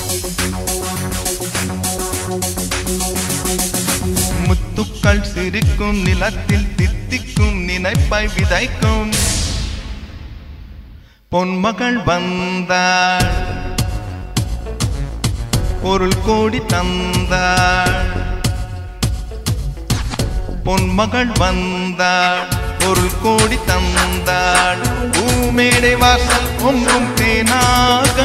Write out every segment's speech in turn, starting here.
முத்துக்கள் சிரிக்கும் நிலத்தில் தித்திக்கும் நினைப்பை விதைக்கும் பொன்மகள் வந்தாள் பொருள் கோடி தந்தாள் பொன்மகள் வந்தாள் பொருள் கோடி தந்தாள் பூமேடை வாசல் ஒன்றும் தேனாக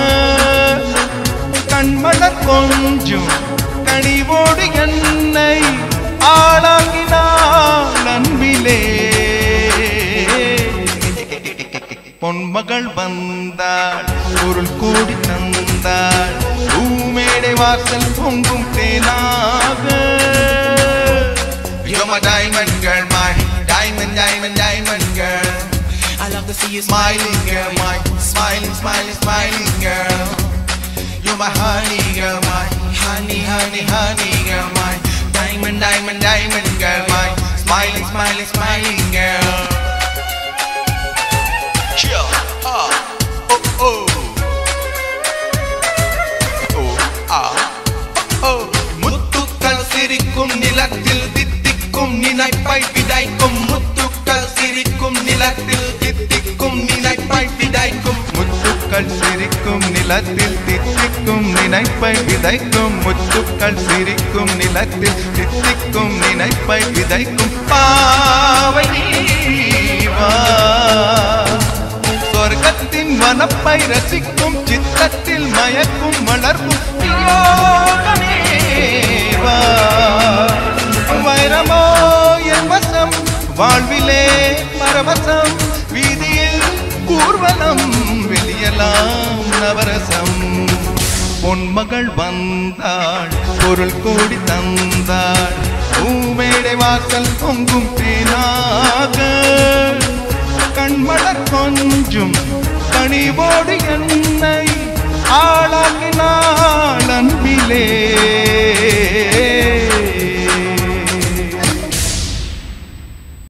கண்மலர் கொஞ்சும் கனிவோடு என்னை ஆளாக்கினாள் அன்பிலே பொன்மகள் வந்தாள் பொருள் கோடி தந்தாள் பூமேடை வாசல் பொங்கும் தேனாக You're my diamond girl, my diamond, diamond, diamond girl. I love to see you smiling, girl, my smiling, smiling, smiling girl. You're my honey, girl, my honey, honey, honey, girl, my diamond, diamond, diamond girl, my smiling, smiling, smiling girl. Yeah, ah, oh, oh, oh, ah, oh. முத்துக்கள் சிரிக்கும் நிலத்தில் தித்திக்கும் நினைப்பை விதைக்கும் முத்துக்கள் சிரிக்கும் நிலத்தில் தித்திக்கும் நினைப்பை விதைக்கும் முத்துக்கள் சிரிக்கும் நிலத்தில் தித்திக்கும் நினைப்பை விதைக்கும் முத்துக்கள் சிரிக்கும் நிலத்தில் தித்திக்கும் நினைப்பை விதைக்கும் பாவை நீவா. சொர்க்கத்தின் வனப்பை ரசிக்கும் சித்தத்தில் மயக்கும் மலர்க்கும் யோகமேவா. வைரமோ என் வசம் வாழ்விலே பரவசம் வீதியில் ஊர்வலம் வெளியலாம் நவரசம் பொன்மகள் வந்தாள் பொருள் கோடி தந்தாள் பூமேடை வாசல் பொங்கும் தேனாக கண்மலர் கொஞ்சும் கனிவோடு என்னை ஆளாக்கினாள்